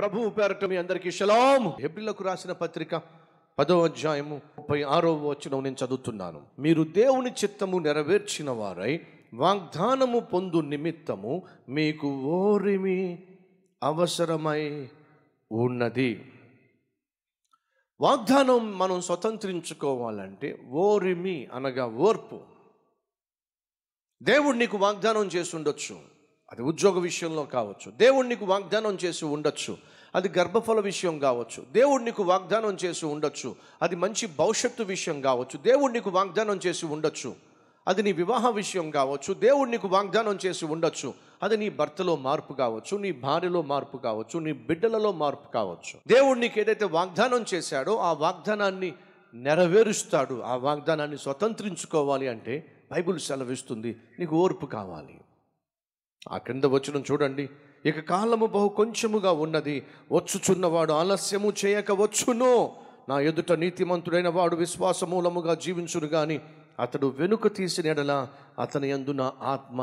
ప్రభువు పేరట మీ అందరికీ షలాం హెబ్రిలకు రాసిన పత్రిక పదో అధ్యాయము ముప్పై ఆరో వచనం నేను చదువుతున్నాను మీరు దేవుని చిత్తము నెరవేర్చిన వారై వాగ్దానము పొందు నిమిత్తము మీకు ఓరిమి అవసరమై ఉన్నది వాగ్దానం మనం స్వతంత్రించుకోవాలంటే ఓరిమి అనగా ఓర్పు దేవుడు నీకు వాగ్దానం చేసి ఉండొచ్చు అది ఉద్యోగ విషయంలో కావచ్చు దేవుడు నీకు వాగ్దానం చేసి ఉండొచ్చు అది గర్భఫల విషయం కావచ్చు దేవుడు నీకు వాగ్దానం చేసి ఉండొచ్చు అది మంచి భవిష్యత్తు విషయం కావచ్చు దేవుడు నీకు వాగ్దానం చేసి ఉండొచ్చు అది నీ వివాహ విషయం కావచ్చు దేవుడు నీకు వాగ్దానం చేసి ఉండొచ్చు అది నీ భర్తలో మార్పు కావచ్చు నీ భార్యలో మార్పు కావచ్చు నీ బిడ్డలలో మార్పు కావచ్చు దేవుడు నీకు ఏదైతే వాగ్దానం చేశాడో ఆ వాగ్దానాన్ని నెరవేరుస్తాడు ఆ వాగ్దానాన్ని స్వతంత్రించుకోవాలి అంటే బైబిల్ సెలవిస్తుంది నీకు ఓర్పు కావాలి ఆ క్రింద వచ్చిన చూడండి ఇక కాలము బహు కొంచెముగా ఉన్నది వచ్చుచున్నవాడు ఆలస్యము చేయక వచ్చును నా ఎదుట నీతిమంతుడైన వాడు విశ్వాస మూలముగా జీవించును గాని అతడు వెనుక తీసిన ఎడల అతని యందు నా ఆత్మ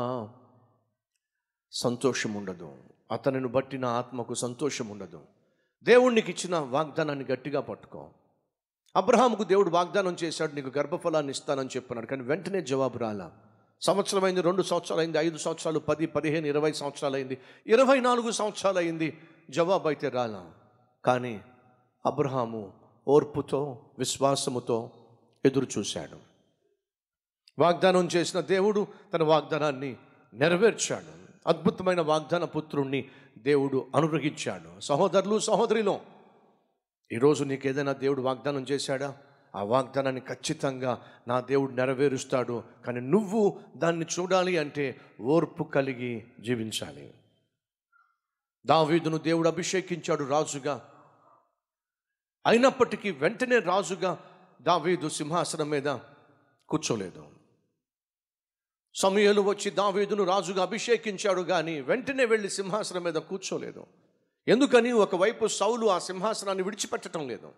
సంతోషం ఉండదు అతనిని బట్టి నా ఆత్మకు సంతోషం ఉండదు దేవునికి ఇచ్చిన వాగ్దానాన్ని గట్టిగా పట్టుకో అబ్రహాముకు దేవుడు వాగ్దానం చేశాడు నీకు గర్భఫలాన్ని ఇస్తానని చెప్పినాడు కానీ వెంటనే జవాబు రాలా సంవత్సరం అయింది రెండు సంవత్సరాలు అయింది ఐదు సంవత్సరాలు పది పదిహేను ఇరవై సంవత్సరాలు అయింది ఇరవై నాలుగు సంవత్సరాలు అయింది జవాబు అయితే రాలా కానీ అబ్రహాము ఓర్పుతో విశ్వాసముతో ఎదురు చూశాడు వాగ్దానం చేసిన దేవుడు తన వాగ్దానాన్ని నెరవేర్చాడు అద్భుతమైన వాగ్దాన పుత్రుణ్ణి దేవుడు అనుగ్రహించాడు సహోదరులు సహోదరిలో ఈరోజు నీకు ఏదైనా దేవుడు వాగ్దానం చేశాడా ఆ వాగ్దానాన్ని ఖచ్చితంగా నా దేవుడు నెరవేరుస్తాడు కానీ నువ్వు దాన్ని చూడాలి అంటే ఓర్పు కలిగి జీవించాలి దావీదును దేవుడు అభిషేకించాడు రాజుగా అయినప్పటికీ వెంటనే రాజుగా దావీదు సింహాసనం మీద కూర్చోలేదు సమయలు వచ్చి దావీదును రాజుగా అభిషేకించాడు కానీ వెంటనే వెళ్ళి సింహాసనం మీద కూర్చోలేదు ఎందుకని ఒకవైపు సౌలు ఆ సింహాసనాన్ని విడిచిపెట్టడం లేదు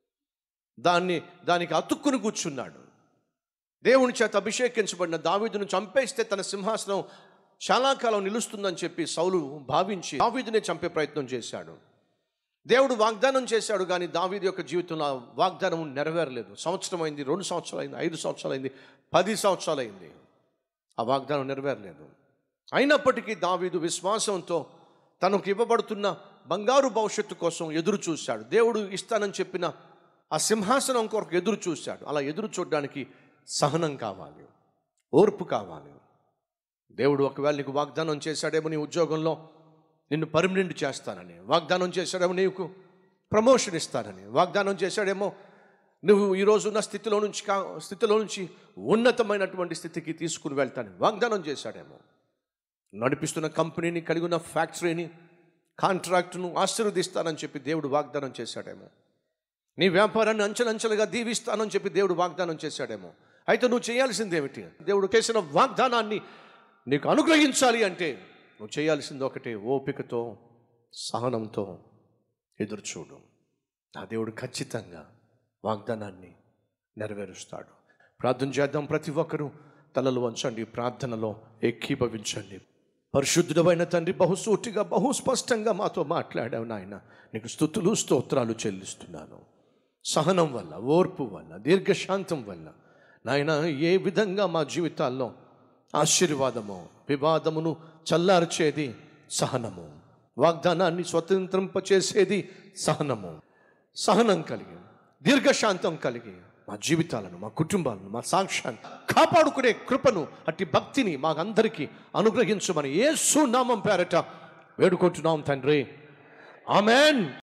దాన్ని దానికి అతుక్కుని కూర్చున్నాడు దేవుని చేత అభిషేకించబడిన దావీదును చంపేస్తే తన సింహాసనం చాలా కాలం నిలుస్తుందని చెప్పి సౌలు భావించి దావీదునే చంపే ప్రయత్నం చేశాడు దేవుడు వాగ్దానం చేశాడు కానీ దావీదు యొక్క జీవితంలో ఆ వాగ్దానం నెరవేరలేదు సంవత్సరం అయింది రెండు సంవత్సరాలు అయింది ఐదు సంవత్సరాలు అయింది పది సంవత్సరాలు అయింది ఆ వాగ్దానం నెరవేరలేదు అయినప్పటికీ దావీదు విశ్వాసంతో తనకు ఇవ్వబడుతున్న బంగారు భవిష్యత్తు కోసం ఎదురు చూశాడు దేవుడు ఇస్తానని చెప్పిన ఆ సింహాసనం కొరకు ఎదురు చూశాడు అలా ఎదురు చూడడానికి సహనం కావాలి ఓర్పు కావాలి దేవుడు ఒకవేళ నీకు వాగ్దానం చేశాడేమో నీ ఉద్యోగంలో నిన్ను పర్మనెంట్ చేస్తానని వాగ్దానం చేశాడేమో నీకు ప్రమోషన్ ఇస్తానని వాగ్దానం చేశాడేమో నువ్వు ఈరోజు ఉన్న స్థితిలో నుంచి కా స్థితిలో నుంచి ఉన్నతమైనటువంటి స్థితికి తీసుకుని వెళ్తాను వాగ్దానం చేశాడేమో నడిపిస్తున్న కంపెనీని కలిగి ఉన్న ఫ్యాక్టరీని కాంట్రాక్టును ఆశీర్వదిస్తానని చెప్పి దేవుడు వాగ్దానం చేశాడేమో నీ వ్యాపారాన్ని అంచెలంచెలుగా దీవిస్తానని చెప్పి దేవుడు వాగ్దానం చేశాడేమో అయితే నువ్వు చేయాల్సింది ఏమిటి దేవుడు చేసిన వాగ్దానాన్ని నీకు అనుగ్రహించాలి అంటే నువ్వు చేయాల్సింది ఒకటే ఓపికతో సహనంతో ఎదురుచూడు ఆ దేవుడు ఖచ్చితంగా వాగ్దానాన్ని నెరవేరుస్తాడు ప్రార్థన చేద్దాం ప్రతి ఒక్కరూ తలలు వంచండి ప్రార్థనలో ఏకీభవించండి పరిశుద్ధుడమైన తండ్రి బహుసూటిగా బహు స్పష్టంగా మాతో మాట్లాడావు నాయన నీకు స్థుతులు స్తోత్రాలు చెల్లిస్తున్నాను సహనం వల్ల ఓర్పు వల్ల దీర్ఘశాంతం వల్ల నాయన ఏ విధంగా మా జీవితాల్లో ఆశీర్వాదము వివాదమును చల్లార్చేది సహనము వాగ్దానాన్ని స్వతంత్రింపచేసేది సహనము సహనం కలిగి దీర్ఘశాంతం కలిగి మా జీవితాలను మా కుటుంబాలను మా సాక్ష్యాన్ని కాపాడుకునే కృపను అట్టి భక్తిని మాకందరికీ అనుగ్రహించమని యేసు నామం పేరట వేడుకుంటున్నాం తండ్రి ఆమెన్